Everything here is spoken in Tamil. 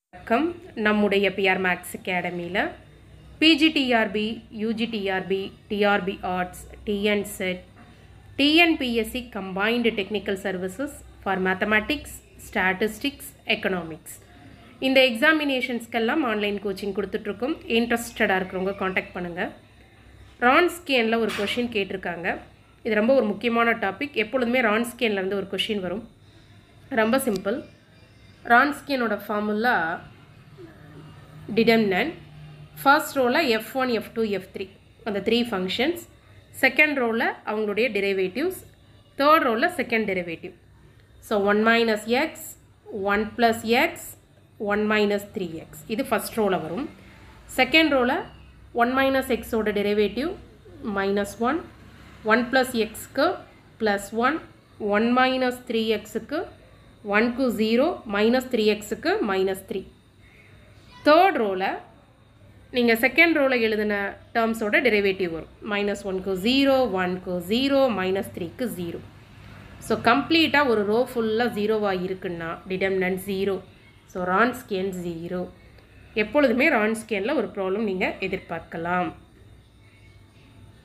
வணக்கம் நம்முடைய பிஆர் மேக்ஸ் அகாடமியில் PGTRB UGTRB TRB arts TN SET TNPSC combined technical services for mathematics statistics economics இந்த எக்ஸாமினேஷன்ஸ்க்கெல்லாம் ஆன்லைன் கோச்சிங் கொடுத்துட்ருக்கோம் இன்ட்ரெஸ்டடாக இருக்கிறவங்க காண்டாக்ட் பண்ணுங்கள் ரான்ஸ்கேனில் ஒரு கொஷின் கேட்டிருக்காங்க இது ரொம்ப ஒரு முக்கியமான டாபிக் எப்பொழுதுமே ரான்ஸ்கேனில் இருந்து ஒரு கொஷின் வரும் ரொம்ப சிம்பிள் ரான்ஸ்கியனோட ஃபார்முலா டிடம்னன் ஃபர்ஸ்ட் ரோவில் F one F two F three அந்த த்ரீ ஃபங்க்ஷன்ஸ் செகண்ட் ரோவில் அவங்களுடைய டெரிவேட்டிவ்ஸ் தேர்ட் ரோவில் second derivative so one minus X one plus X one minus three X இது ஃபஸ்ட் ரோவில் வரும் செகண்ட் ரோவில் ஒன் மைனஸ் எக்ஸோட derivative minus one one plus எக்ஸ்க்கு plus one one minus three எக்ஸுக்கு ஒன்க்கு ஜீரோ மைனஸ் த்ரீ எக்ஸுக்கு மைனஸ் த்ரீ தேர்ட் ரோவில் நீங்கள் செகண்ட் ரோவில் எழுதின டேர்ம்ஸோட டெரிவேட்டிவ் வரும் மைனஸ் ஒன்க்கு ஜீரோ ஒன்க்கு ஜீரோ மைனஸ் த்ரீக்கு ஜீரோ ஸோ கம்ப்ளீட்டாக ஒரு ரோ ஃபுல்லாக ஜீரோவாக இருக்குன்னா determinant zero so Wronskian zero எப்பொழுதுமே ரான்ஸ்கேனில் ஒரு ப்ராப்ளம் நீங்கள் எதிர்பார்க்கலாம்